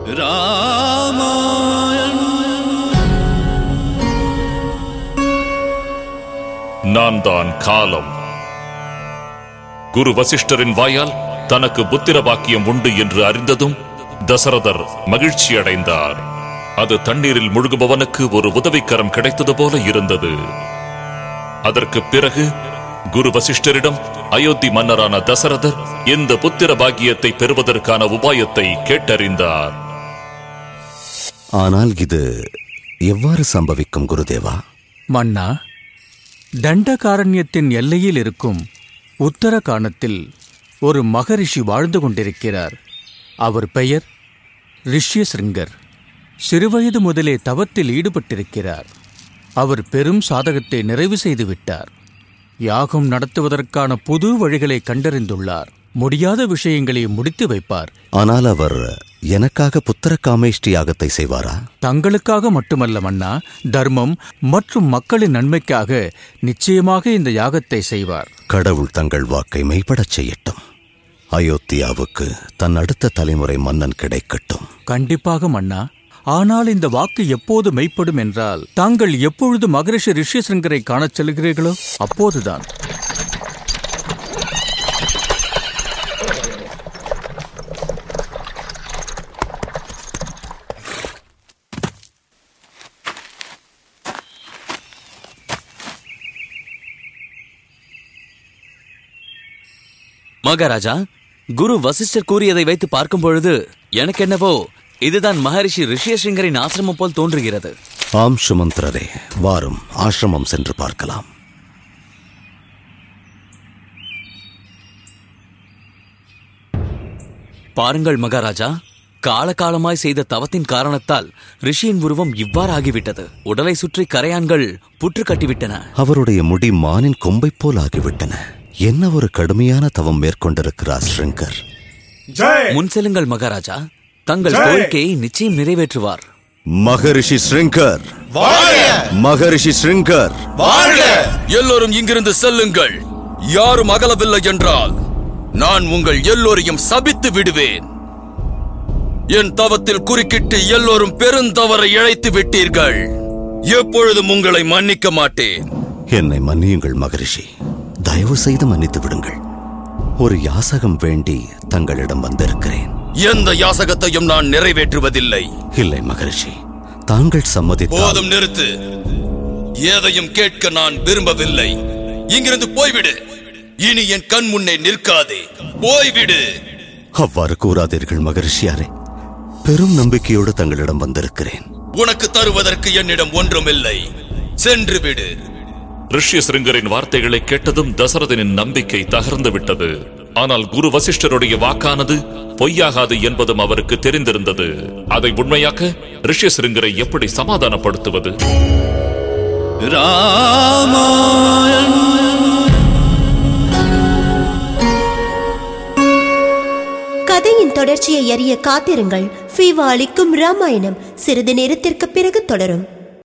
நான் தான் காலம் குரு வசிஷ்டரின் வாயால் தனக்கு புத்திர பாக்கியம் உண்டு என்று அறிந்ததும் தசரதர் மகிழ்ச்சி அடைந்தார் அது தண்ணீரில் முழுகுபவனுக்கு ஒரு உதவிக்கரம் கிடைத்தது போல இருந்தது அதற்கு பிறகு குரு வசிஷ்டரிடம் அயோத்தி மன்னரான தசரதர் இந்த புத்திர பாக்கியத்தை பெறுவதற்கான உபாயத்தை கேட்டறிந்தார் ஆனால் இது எவ்வாறு சம்பவிக்கும் குருதேவா மன்னா தண்டகாரண்யத்தின் எல்லையில் இருக்கும் உத்தரகாணத்தில் ஒரு மகரிஷி வாழ்ந்து கொண்டிருக்கிறார் அவர் பெயர் ரிஷ்யசிருங்கர் சிறுவயது முதலே தவத்தில் ஈடுபட்டிருக்கிறார் அவர் பெரும் சாதகத்தை நிறைவு செய்து விட்டார் யாகம் நடத்துவதற்கான புது வழிகளை கண்டறிந்துள்ளார் முடியாத விஷயங்களை முடித்து வைப்பார் ஆனால் அவர் எனக்காக புத்திர காமேஷ்டி யாகத்தை செய்வாரா தங்களுக்காக மட்டுமல்ல மன்னா தர்மம் மற்றும் மக்களின் நன்மைக்காக நிச்சயமாக இந்த யாகத்தை செய்வார் கடவுள் தங்கள் வாக்கை மெய்ப்படச் செய்யட்டும் அயோத்தியாவுக்கு தன் அடுத்த தலைமுறை மன்னன் கிடைக்கட்டும் கண்டிப்பாக மன்னா ஆனால் இந்த வாக்கு எப்போது மெய்ப்படும் என்றால் தாங்கள் எப்பொழுது மகரிஷி ரிஷிசிங்கரை காணச் செல்கிறீர்களோ அப்போதுதான் மகாராஜா குரு வசிஷ்டர் கூறியதை வைத்து பார்க்கும் பொழுது எனக்கு என்னவோ இதுதான் மகரிஷி ரிஷியசிங்கரின் ஆசிரமம் போல் தோன்றுகிறது ஆம் சுமந்திரரே வாரும் ஆசிரமம் சென்று பார்க்கலாம் பாருங்கள் மகாராஜா காலகாலமாய் செய்த தவத்தின் காரணத்தால் ரிஷியின் உருவம் இவ்வாறு ஆகிவிட்டது உடலை சுற்றி கரையான்கள் புற்று கட்டிவிட்டன அவருடைய முடி மானின் கொம்பைப் போல் ஆகிவிட்டன என்ன ஒரு கடுமையான தவம் மேற்கொண்டிருக்கிறார் ஸ்ரிங்கர் முன் செல்லுங்கள் மகாராஜா தங்கள் கோரிக்கையை நிச்சயம் நிறைவேற்றுவார் மகரிஷி ஸ்ரிங்கர் மகரிஷி ஸ்ரிங்கர் எல்லோரும் இங்கிருந்து செல்லுங்கள் யாரும் அகலவில்லை என்றால் நான் உங்கள் எல்லோரையும் சபித்து விடுவேன் என் தவத்தில் குறுக்கிட்டு எல்லோரும் பெருந்தவறை இழைத்து விட்டீர்கள் எப்பொழுதும் உங்களை மன்னிக்க மாட்டேன் என்னை மன்னியுங்கள் மகரிஷி தயவு செய்து மன்னித்து விடுங்கள் ஒரு யாசகம் வேண்டி தங்களிடம் வந்திருக்கிறேன் எந்த யாசகத்தையும் நான் நிறைவேற்றுவதில்லை இல்லை மகரிஷி தாங்கள் சம்மதித்தால் போதும் நிறுத்து எதையும் கேட்க நான் விரும்பவில்லை இங்கிருந்து போய்விடு இனி என் கண் முன்னே நிற்காதே போய்விடு அவ்வாறு கூறாதீர்கள் மகரிஷியாரே பெரும் நம்பிக்கையோடு தங்களிடம் வந்திருக்கிறேன் உனக்கு தருவதற்கு என்னிடம் ஒன்றுமில்லை சென்று விடு ரிஷ்யசிருங்கரின் வார்த்தைகளை கேட்டதும் தசரதனின் நம்பிக்கை தகர்ந்து விட்டது ஆனால் குரு வசிஷ்டருடைய வாக்கானது பொய்யாகாது என்பதும் அவருக்கு தெரிந்திருந்தது அதை உண்மையாக்க ரிஷ்யசிருங்கரை எப்படி சமாதானப்படுத்துவது கதையின் தொடர்ச்சியை அறிய காத்திருங்கள் ஃபீவா அளிக்கும் ராமாயணம் சிறிது நேரத்திற்கு பிறகு தொடரும்